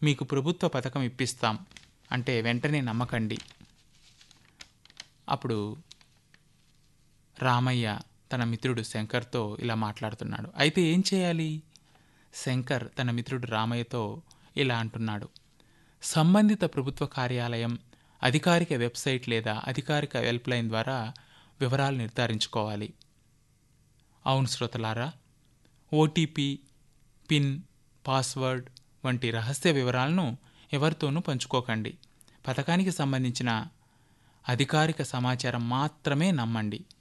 మీకు ప్రభుత్వ పథకం ఇప్పిస్తాం అంటే వెంటనే నమ్మకండి అప్పుడు రామయ్య తన మిత్రుడు శంకర్తో ఇలా మాట్లాడుతున్నాడు అయితే ఏం చేయాలి శంకర్ తన మిత్రుడు రామయ్యతో ఇలా అంటున్నాడు సంబంధిత ప్రభుత్వ కార్యాలయం అధికారిక వెబ్సైట్ లేదా అధికారిక హెల్ప్లైన్ ద్వారా వివరాలు నిర్ధారించుకోవాలి అవును శ్రోతలారా ఓటీపీ పిన్ పాస్వర్డ్ వంటి రహస్య వివరాలను ఎవరితోనూ పంచుకోకండి పథకానికి సంబంధించిన అధికారిక సమాచారం మాత్రమే నమ్మండి